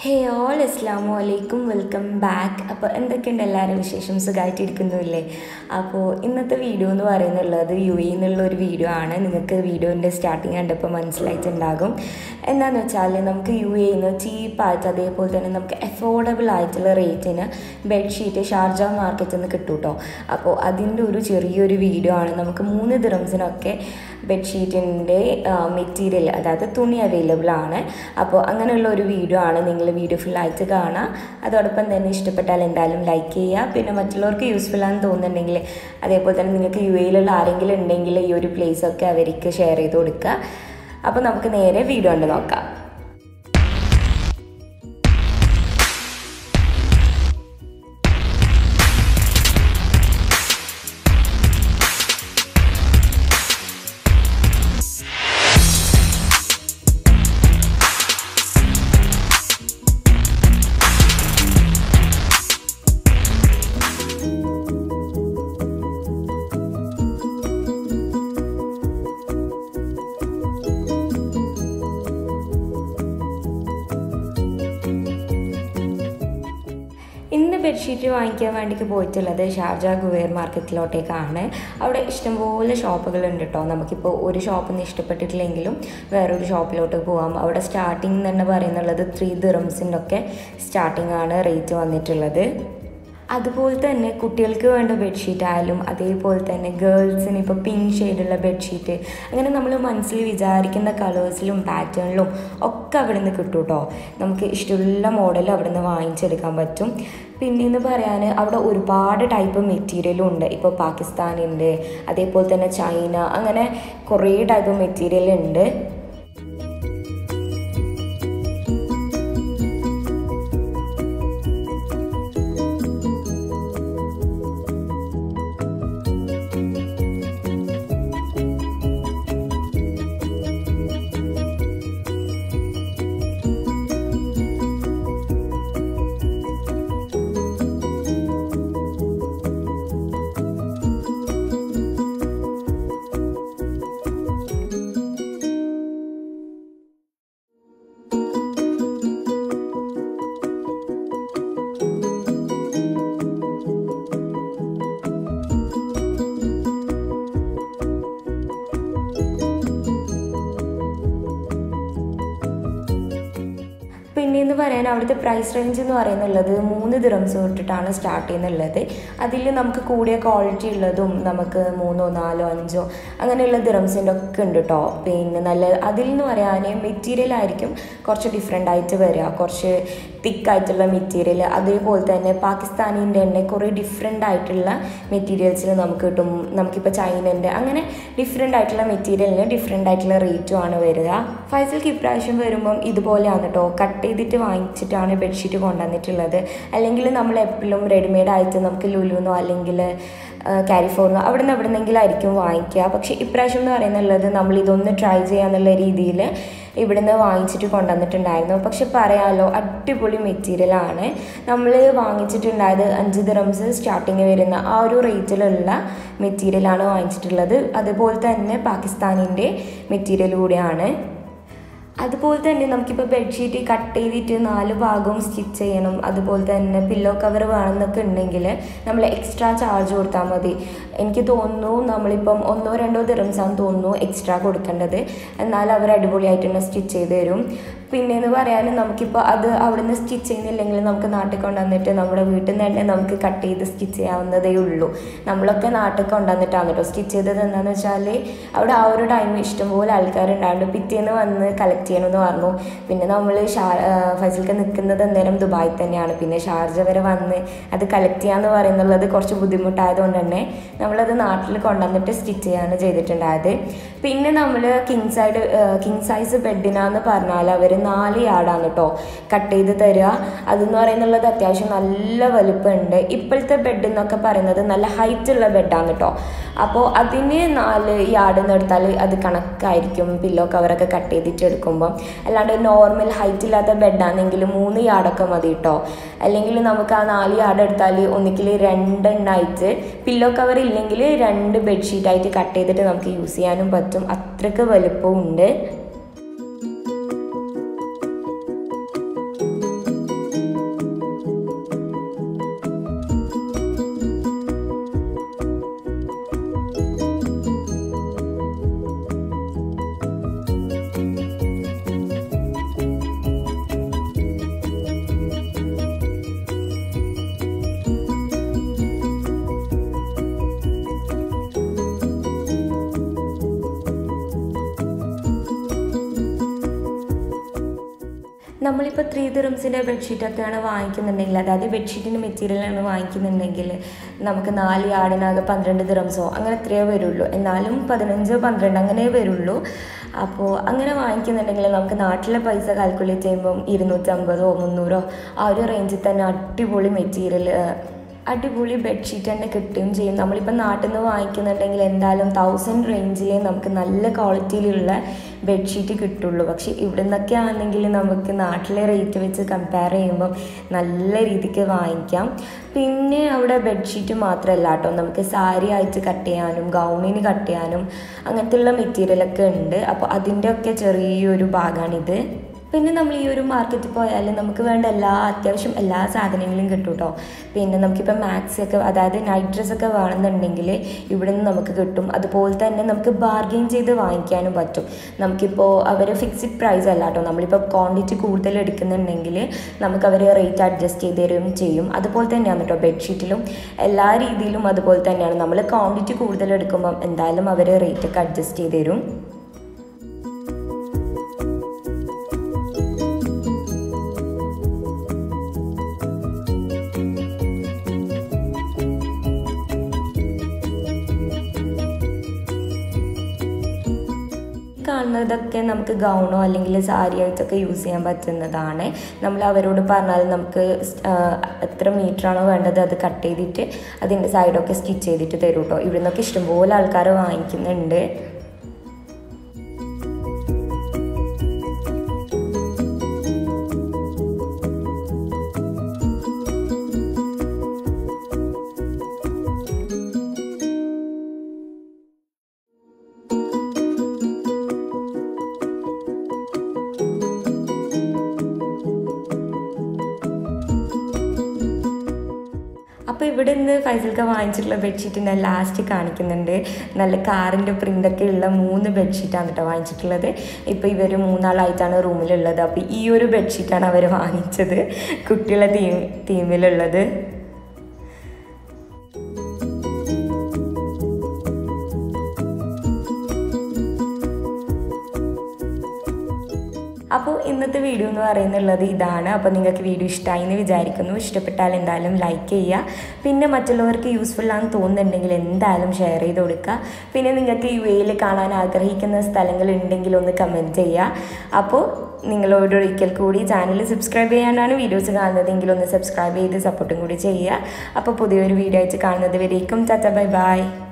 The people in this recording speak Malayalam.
ഹേ ഓൾ അസ്ലാമു അലൈക്കും വെൽക്കം ബാക്ക് അപ്പോൾ എന്തൊക്കെയുണ്ട് എല്ലാവരും വിശേഷം സുഖമായിട്ടിരിക്കുന്നില്ലേ അപ്പോൾ ഇന്നത്തെ വീഡിയോ എന്ന് പറയുന്നുള്ളത് യു എ എന്നുള്ള ഒരു വീഡിയോ ആണ് നിങ്ങൾക്ക് വീഡിയോൻ്റെ സ്റ്റാർട്ടിങ് കണ്ടപ്പോൾ മനസ്സിലായിട്ടുണ്ടാകും എന്താണെന്ന് വെച്ചാൽ നമുക്ക് യു എയിൽ നിന്ന് ചീപ്പായിട്ട് അതേപോലെ തന്നെ നമുക്ക് അഫോർഡബിൾ ആയിട്ടുള്ള റേറ്റിന് ബെഡ്ഷീറ്റ് ഷാർജ മാർക്കറ്റിൽ നിന്ന് കിട്ടും കേട്ടോ അപ്പോൾ അതിൻ്റെ ഒരു ചെറിയൊരു വീഡിയോ ആണ് നമുക്ക് മൂന്ന് ദിറംസിനൊക്കെ ബെഡ്ഷീറ്റിൻ്റെ മെറ്റീരിയൽ അതായത് തുണി അവൈലബിൾ ആണ് അപ്പോൾ അങ്ങനെയുള്ള ഒരു വീഡിയോ ആണ് നിങ്ങൾ വീഡിയോ ഫുള്ളായിട്ട് കാണുക അതോടൊപ്പം തന്നെ ഇഷ്ടപ്പെട്ടാൽ എന്തായാലും ലൈക്ക് ചെയ്യുക പിന്നെ മറ്റുള്ളവർക്ക് യൂസ്ഫുൾ ആണെന്ന് തോന്നുന്നുണ്ടെങ്കിൽ അതേപോലെ തന്നെ നിങ്ങൾക്ക് യു എയിലുള്ള ആരെങ്കിലും ഉണ്ടെങ്കിൽ ഈ ഒരു place ഒക്കെ അവർക്ക് ഷെയർ ചെയ്ത് കൊടുക്കുക അപ്പോൾ നമുക്ക് നേരെ വീഡിയോ കണ്ട് നോക്കാം ഇന്ന് ബെഡ്ഷീറ്റ് വാങ്ങിക്കാൻ വേണ്ടിക്ക് പോയിട്ടുള്ളത് ഷാർജ കുവേർ മാർക്കറ്റിലോട്ടേക്കാണ് അവിടെ ഇഷ്ടംപോലെ ഷോപ്പുകളുണ്ട് കേട്ടോ നമുക്കിപ്പോൾ ഒരു ഷോപ്പിൽ നിന്ന് ഇഷ്ടപ്പെട്ടിട്ടില്ലെങ്കിലും വേറൊരു ഷോപ്പിലോട്ട് പോകാം അവിടെ സ്റ്റാർട്ടിങ് തന്നെ പറയുന്നുള്ളത് ത്രീ ദിറംസിൻ്റെ ഒക്കെ സ്റ്റാർട്ടിംഗ് ആണ് റേറ്റ് വന്നിട്ടുള്ളത് അതുപോലെ തന്നെ കുട്ടികൾക്ക് വേണ്ട ബെഡ്ഷീറ്റ് ആയാലും അതേപോലെ തന്നെ ഗേൾസിന് ഇപ്പോൾ പിങ്ക് ഷെയ്ഡുള്ള ബെഡ്ഷീറ്റ് അങ്ങനെ നമ്മൾ മനസ്സിൽ വിചാരിക്കുന്ന കളേഴ്സിലും പാറ്റേണിലും ഒക്കെ അവിടെ നിന്ന് കിട്ടും കേട്ടോ നമുക്ക് ഇഷ്ടമുള്ള മോഡൽ അവിടെ നിന്ന് വാങ്ങിച്ചെടുക്കാൻ പറ്റും പിന്നെയെന്ന് പറയാൻ അവിടെ ഒരുപാട് ടൈപ്പ് മെറ്റീരിയലും ഉണ്ട് ഇപ്പോൾ പാകിസ്ഥാനുണ്ട് അതേപോലെ തന്നെ ചൈന അങ്ങനെ കുറേ ടൈപ്പ് മെറ്റീരിയൽ ഉണ്ട് പിന്നെയെന്ന് പറയാൻ അവിടുത്തെ പ്രൈസ് റേഞ്ച് എന്ന് പറയുന്നുള്ളത് മൂന്ന് ദിറംസ് തൊട്ടിട്ടാണ് സ്റ്റാർട്ട് ചെയ്യുന്നുള്ളത് അതിൽ നമുക്ക് കൂടിയ ക്വാളിറ്റി ഉള്ളതും നമുക്ക് മൂന്നോ നാലോ അഞ്ചോ അങ്ങനെയുള്ള ദിറംസിൻ്റെ ഒക്കെ ഉണ്ട് കേട്ടോ പിന്നെ നല്ല അതിൽ എന്ന് പറയാൻ മെറ്റീരിയൽ ആയിരിക്കും കുറച്ച് ഡിഫറെൻ്റ് ആയിട്ട് വരിക കുറച്ച് തിക്കായിട്ടുള്ള മെറ്റീരിയൽ അതേപോലെ തന്നെ പാകിസ്ഥാനിൻ്റെ തന്നെ കുറേ ഡിഫറെൻ്റ് ആയിട്ടുള്ള മെറ്റീരിയൽസിൽ നമുക്ക് കിട്ടും നമുക്കിപ്പോൾ ചൈനൻ്റെ അങ്ങനെ ഡിഫറെൻ്റ് ആയിട്ടുള്ള മെറ്റീരിയലിന് ഡിഫറെൻ്റ് ആയിട്ടുള്ള റേറ്റും ആണ് വരിക ഫൈസൽക്ക് ഇപ്രാവശ്യം വരുമ്പം ഇതുപോലെയാണ് കേട്ടോ കട്ട് ചെയ്തിട്ട് വാങ്ങിച്ചിട്ടാണ് ബെഡ്ഷീറ്റ് കൊണ്ടുവന്നിട്ടുള്ളത് അല്ലെങ്കിൽ നമ്മൾ എപ്പോഴും റെഡിമെയ്ഡ് ആയിട്ട് നമുക്ക് ലുലുന്നോ അല്ലെങ്കിൽ കാരിഫോർന്നോ അവിടെ നിന്ന് എവിടെ നിന്നെങ്കിലും ആയിരിക്കും വാങ്ങിക്കുക പക്ഷേ ഇപ്രാവശ്യം എന്ന് പറയുന്നുള്ളത് നമ്മൾ ഇതൊന്ന് ട്രൈ ചെയ്യാന്നുള്ള രീതിയിൽ ഇവിടുന്ന് വാങ്ങിച്ചിട്ട് കൊണ്ടുവന്നിട്ടുണ്ടായിരുന്നു പക്ഷെ പറയാമല്ലോ അടിപൊളി മെറ്റീരിയലാണ് നമ്മൾ വാങ്ങിച്ചിട്ടുണ്ടായത് അഞ്ച് ദിറംസ് സ്റ്റാർട്ടിങ് വരുന്ന ആ ഒരു റേറ്റിലുള്ള മെറ്റീരിയലാണ് വാങ്ങിച്ചിട്ടുള്ളത് അതുപോലെ തന്നെ പാകിസ്ഥാനിൻ്റെ മെറ്റീരിയൽ കൂടിയാണ് അതുപോലെ തന്നെ നമുക്കിപ്പോൾ ബെഡ്ഷീറ്റ് കട്ട് ചെയ്തിട്ട് നാല് ഭാഗവും സ്റ്റിച്ച് ചെയ്യണം അതുപോലെ തന്നെ പില്ലോ കവർ വേണമെന്നൊക്കെ ഉണ്ടെങ്കിൽ നമ്മൾ എക്സ്ട്രാ ചാർജ് കൊടുത്താൽ മതി എനിക്ക് തോന്നുന്നു നമ്മളിപ്പം ഒന്നോ രണ്ടോ ദിറംസാന്ന് തോന്നുന്നു എക്സ്ട്രാ കൊടുക്കേണ്ടത് എന്നാൽ അവർ അടിപൊളിയായിട്ട് തന്നെ സ്റ്റിച്ച് ചെയ്ത് തരും പിന്നെയെന്ന് പറയാൻ നമുക്കിപ്പോൾ അത് അവിടെ നിന്ന് സ്റ്റിച്ച് ചെയ്യുന്നില്ലെങ്കിൽ നമുക്ക് നാട്ടിൽ കൊണ്ടുവന്നിട്ട് നമ്മുടെ വീട്ടിൽ നിന്ന് തന്നെ നമുക്ക് കട്ട് ചെയ്ത് സ്റ്റിച്ച് ചെയ്യാവുന്നതേ ഉള്ളൂ നമ്മളൊക്കെ നാട്ടിൽ കൊണ്ടുവന്നിട്ടാണ് കേട്ടോ സ്റ്റിച്ച് ചെയ്തത് എന്താണെന്ന് വെച്ചാൽ അവിടെ ആ ഒരു ടൈം ഇഷ്ടംപോലെ ആൾക്കാരുണ്ടായിരുന്നു പിറ്റേന്ന് വന്ന് കളക്ട് ചെയ്യണമെന്ന് പറഞ്ഞു പിന്നെ നമ്മൾ ഷാ ഫസിൽക്ക് നിൽക്കുന്നത് അന്നേരം ദുബായിൽ തന്നെയാണ് പിന്നെ ഷാർജ വരെ വന്ന് അത് കളക്ട് ചെയ്യാന്ന് പറയുന്നുള്ളത് കുറച്ച് ബുദ്ധിമുട്ടായതുകൊണ്ട് തന്നെ നമ്മളത് നാട്ടിൽ കൊണ്ടുവന്നിട്ട് സ്റ്റിച്ച് ചെയ്യാണ് ചെയ്തിട്ടുണ്ടായത് പിന്നെ നമ്മൾ കിങ് സൈഡ് കിങ് സൈസ് ബെഡിനാന്ന് പറഞ്ഞാൽ അവർ നാല് യാർഡാണ് കേട്ടോ കട്ട് ചെയ്ത് തരിക അതെന്ന് പറയുന്നുള്ളത് അത്യാവശ്യം നല്ല വലുപ്പമുണ്ട് ഇപ്പോഴത്തെ ബെഡ് എന്നൊക്കെ പറയുന്നത് നല്ല ഹൈറ്റ് ഉള്ള ബെഡാണ് കേട്ടോ അപ്പോൾ അതിന് നാല് യാർഡ് എന്ന് എടുത്താൽ അത് കണക്കായിരിക്കും പില്ലോ കവറൊക്കെ കട്ട് ചെയ്തിട്ട് എടുക്കുമ്പോൾ അല്ലാണ്ട് നോർമൽ ഹൈറ്റ് ഇല്ലാത്ത ബെഡാണെങ്കിൽ മൂന്ന് യാർഡൊക്കെ മതി കേട്ടോ അല്ലെങ്കിൽ നമുക്ക് ആ നാല് യാർഡ് എടുത്താൽ ഒന്നിക്കിൽ രണ്ടെണ്ണമായിട്ട് പില്ലോ കവർ ഇല്ലെങ്കിൽ രണ്ട് ബെഡ്ഷീറ്റായിട്ട് കട്ട് ചെയ്തിട്ട് നമുക്ക് യൂസ് ചെയ്യാനും പറ്റും അത്രയ്ക്ക് വലുപ്പമുണ്ട് നമ്മളിപ്പോൾ ത്രീ ദിറംസിൻ്റെ ബെഡ്ഷീറ്റൊക്കെയാണ് വാങ്ങിക്കുന്നുണ്ടെങ്കിൽ അതായത് ബെഡ്ഷീറ്റിൻ്റെ മെറ്റീരിയലാണ് വാങ്ങിക്കുന്നുണ്ടെങ്കിൽ നമുക്ക് നാല് യാർഡിനകെ പന്ത്രണ്ട് ദിറംസോ അങ്ങനെ എത്രയോ വരുള്ളൂ എന്നാലും പതിനഞ്ചോ പന്ത്രണ്ട് അങ്ങനെ വരുള്ളൂ അപ്പോൾ അങ്ങനെ വാങ്ങിക്കുന്നുണ്ടെങ്കിൽ നമുക്ക് നാട്ടിലെ പൈസ കാൽക്കുലേറ്റ് ചെയ്യുമ്പം ഇരുന്നൂറ്റമ്പതോ മുന്നൂറോ ആ ഒരു റേഞ്ചിൽ തന്നെ അടിപൊളി മെറ്റീരിയൽ അടിപൊളി ബെഡ്ഷീറ്റ് തന്നെ കിട്ടുകയും ചെയ്യും നമ്മളിപ്പോൾ നാട്ടിൽ നിന്ന് വാങ്ങിക്കുന്നുണ്ടെങ്കിൽ എന്തായാലും തൗസൻഡ് റേഞ്ചിലേ നമുക്ക് നല്ല ക്വാളിറ്റിയിലുള്ള ബെഡ്ഷീറ്റ് കിട്ടുള്ളൂ പക്ഷേ ഇവിടെ നിന്നൊക്കെ ആണെങ്കിൽ നമുക്ക് നാട്ടിലെ റേറ്റ് വെച്ച് കമ്പയർ ചെയ്യുമ്പോൾ നല്ല രീതിക്ക് വാങ്ങിക്കാം പിന്നെ അവിടെ ബെഡ്ഷീറ്റ് മാത്രമല്ല കേട്ടോ നമുക്ക് സാരി ആയിട്ട് കട്ട് ചെയ്യാനും ഗൗണിന് കട്ട് ചെയ്യാനും അങ്ങനത്തെ ഉള്ള മെറ്റീരിയലൊക്കെ ഉണ്ട് അപ്പോൾ അതിൻ്റെയൊക്കെ ചെറിയൊരു ഭാഗമാണിത് പിന്നെ നമ്മൾ ഈ ഒരു മാർക്കറ്റിൽ പോയാൽ നമുക്ക് വേണ്ട എല്ലാ അത്യാവശ്യം എല്ലാ സാധനങ്ങളും കിട്ടും കേട്ടോ പിന്നെ നമുക്കിപ്പോൾ മാക്സി ഒക്കെ അതായത് നൈറ്റ് ഡ്രസ്സൊക്കെ വേണമെന്നുണ്ടെങ്കിൽ ഇവിടെ നിന്ന് നമുക്ക് കിട്ടും അതുപോലെ തന്നെ നമുക്ക് ബാർഗെയിൻ ചെയ്ത് വാങ്ങിക്കാനും പറ്റും നമുക്കിപ്പോൾ അവർ ഫിക്സ്ഡ് പ്രൈസ് അല്ല കേട്ടോ നമ്മളിപ്പോൾ ക്വാണ്ടിറ്റി കൂടുതൽ എടുക്കുന്നുണ്ടെങ്കിൽ നമുക്ക് അവർ റേറ്റ് അഡ്ജസ്റ്റ് ചെയ്ത് തരുകയും ചെയ്യും അതുപോലെ തന്നെയാണ് കേട്ടോ ബെഡ്ഷീറ്റിലും എല്ലാ രീതിയിലും അതുപോലെ തന്നെയാണ് നമ്മൾ ക്വാണ്ടിറ്റി കൂടുതൽ എടുക്കുമ്പം എന്തായാലും അവർ റേറ്റൊക്കെ അഡ്ജസ്റ്റ് ചെയ്ത് തരും കാണുന്നതൊക്കെ നമുക്ക് ഗൗണോ അല്ലെങ്കിൽ സാരി ആയിട്ടൊക്കെ യൂസ് ചെയ്യാൻ പറ്റുന്നതാണ് നമ്മൾ അവരോട് പറഞ്ഞാൽ നമുക്ക് എത്ര മീറ്ററാണോ വേണ്ടത് അത് കട്ട് ചെയ്തിട്ട് അതിൻ്റെ സൈഡൊക്കെ സ്റ്റിച്ച് ചെയ്തിട്ട് തരും കേട്ടോ ഇവിടെ നിന്നൊക്കെ ഇഷ്ടംപോലെ ആൾക്കാർ വാങ്ങിക്കുന്നുണ്ട് അപ്പോൾ ഇവിടെ നിന്ന് ഫൈസൽക്ക വാങ്ങിച്ചിട്ടുള്ള ബെഡ്ഷീറ്റിൻ്റെ ലാസ്റ്റ് കാണിക്കുന്നുണ്ട് നല്ല കാറിൻ്റെ പ്രിൻ്റൊക്കെ ഉള്ള മൂന്ന് ബെഡ്ഷീറ്റാണ് കേട്ടോ വാങ്ങിച്ചിട്ടുള്ളത് ഇപ്പോൾ ഇവർ മൂന്നാളായിട്ടാണ് റൂമിലുള്ളത് അപ്പോൾ ഈ ഒരു ബെഡ്ഷീറ്റാണ് അവർ വാങ്ങിച്ചത് കുട്ടികളെ തീം തീമിലുള്ളത് അപ്പോൾ ഇന്നത്തെ വീഡിയോ എന്ന് പറയുന്നുള്ളത് ഇതാണ് അപ്പോൾ നിങ്ങൾക്ക് വീഡിയോ ഇഷ്ടമായി എന്ന് വിചാരിക്കുന്നു ഇഷ്ടപ്പെട്ടാൽ എന്തായാലും ലൈക്ക് ചെയ്യുക പിന്നെ മറ്റുള്ളവർക്ക് യൂസ്ഫുൾ ആണെന്ന് തോന്നുന്നുണ്ടെങ്കിൽ എന്തായാലും ഷെയർ ചെയ്ത് കൊടുക്കുക പിന്നെ നിങ്ങൾക്ക് യു എയിൽ കാണാൻ ആഗ്രഹിക്കുന്ന സ്ഥലങ്ങൾ ഉണ്ടെങ്കിൽ ഒന്ന് കമൻറ്റ് ചെയ്യുക അപ്പോൾ നിങ്ങളോട് ഒരിക്കൽ കൂടി ചാനൽ സബ്സ്ക്രൈബ് ചെയ്യാനാണ് വീഡിയോസ് കാണുന്നതെങ്കിൽ ഒന്ന് സബ്സ്ക്രൈബ് ചെയ്ത് സപ്പോർട്ടും കൂടി ചെയ്യുക അപ്പോൾ പുതിയൊരു വീഡിയോ ആയിട്ട് കാണുന്നത് വരേക്കും ചാച്ച ബൈ ബൈ